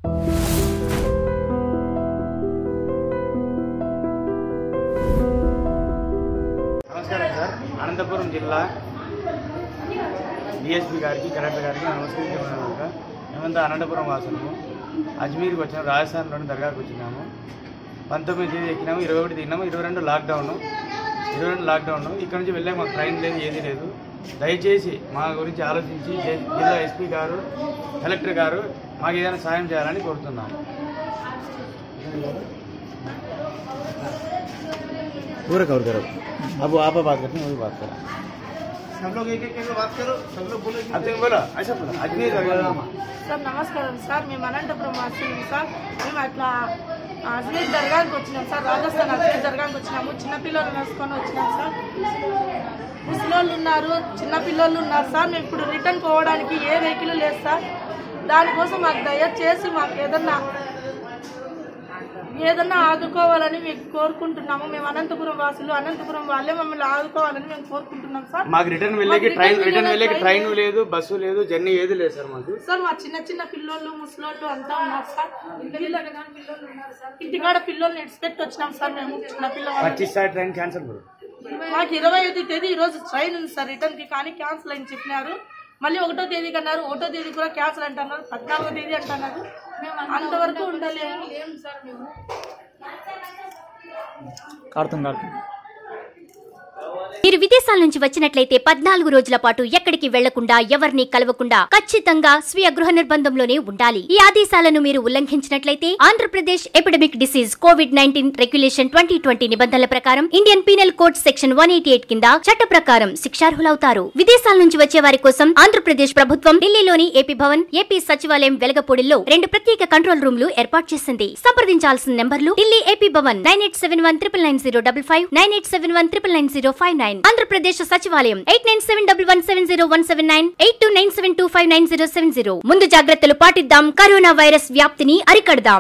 నమస్కారం సార్ అనంతపురం జిల్లా డిఎస్పీ గారికి కలెక్టర్ గారికి నమస్కరించమన్నాక మేమంతా అనంతపురం వాసులము అజ్మీర్కి వచ్చాము రాజస్థాన్లోని దర్గాకి వచ్చినాము పంతొమ్మిది తేదీ ఎక్కినాము ఇరవై ఒకటి తిన్నాము ఇరవై రెండు లాక్డౌన్ ఇరవై రెండు లాక్డౌన్ ఇక్కడ నుంచి వెళ్ళాక మాకు ట్రైన్ లేదు ఏది లేదు దయచేసి మా గురించి ఆలోచించి జే- జిల్లా ఎస్పీ గారు కలెక్టర్ గారు మాకు ఏదైనా సాయం చేయాలని కోరుతున్నాము पूरा कवर करो अब वो आप बात करते हैं वो भी बात करो सब लोग एक एक बात करो सब लोग बोलो अब तुम बोलो ऐसा बोलो अजमेर दरगाह సార్ నమస్కారం సార్ మేము అనంతపురం వాసులు సార్ మేము అట్లా అజ్మీర్ దర్గాకి వచ్చినాం సార్ రాజస్థాన్ అజ్మీర్ దర్గాకి వచ్చినాము చిన్నపిల్లలు వేసుకొని వచ్చినాం సార్ ముసలోళ్ళు ఉన్నారు చిన్నపిల్లలు ఉన్నారు సార్ మేము ఇప్పుడు రిటర్న్ పోవడానికి ఏ వెహికల్ లేదు సార్ దానికోసం మాకు దయచేసి మాకు ఏదన్నా ఏదన్నా ఆదుకోవాలని మేము కోరుకుంటున్నాము మేము అనంతపురం వాసులు అనంతపురం వాళ్ళే మమ్మల్ని ఆదుకోవాలని మేము కోరుకుంటున్నాం సార్ మాకు రిటర్న్ వెళ్ళేకి ట్రైన్ రిటర్న్ వెళ్ళేకి ట్రైన్ లేదు బస్సు లేదు జర్నీ ఏది లేదు సార్ మాకు సార్ మా చిన్న చిన్న పిల్లోళ్ళు ముసలోళ్ళు అంతా ఉన్నారు సార్ ఇంటికాడ పిల్లల్ని ఎక్స్పెక్ట్ వచ్చినాం సార్ మేము చిన్న పిల్లవాళ్ళు పచ్చిస్ సార్ ట్రైన్ క్యాన్సల్ బ్రో మాకు ఇరవై ఐదు తేదీ ఈ రోజు ట్రైన్ ఉంది సార్ రిటర్న్ కి కానీ క్యాన్సిల్ అని చెప్పినారు మళ్ళీ ఒకటో తేదీకి అన్నారు ఒకటో తేదీ కూడా క్యాన్సిల్ అంటున్నారు పద్నాలుగో తేదీ అంటున్నారు అంతవరకు ఉండలేము మీరు విదేశాల నుంచి వచ్చినట్లయితే పద్నాలుగు రోజుల పాటు ఎక్కడికి వెళ్లకుండా ఎవరిని కలవకుండా ఖచ్చితంగా స్వీయ గృహ నిర్బంధంలోనే ఉండాలి ఈ ఆదేశాలను మీరు ఉల్లంఘించినట్లయితే Andhra Pradesh epidemic disease Covid nineteen regulation twenty twenty నిబంధనల ప్రకారం Indian penal code section one eighty eight కింద చట్ట ప్రకారం శిక్షార్హులవుతారు విదేశాల నుంచి వచ్చే వారి కోసం ఆంధ్రప్రదేశ్ ప్రభుత్వం ఢిల్లీలోని ఏపీ భవన్ ఏపీ సచివాలయం వెలగపూడిలో రెండు ప్రత్యేక కంట్రోల్ రూమ్లు ఏర్పాటు చేసింది సంప్రదించాల్సిన నెంబర్లు Delhi AP Bhavan nine eight seven one triple nine zero double five nine eight seven one triple nine zero five nine Andhra Pradesh సచివాలయం eight nine seven double one seven zero one seven nine eight two nine seven two five nine zero seven zero ముందు జాగ్రత్తలు పాటిద్దాం corona virus వ్యాప్తిని అరికడదాం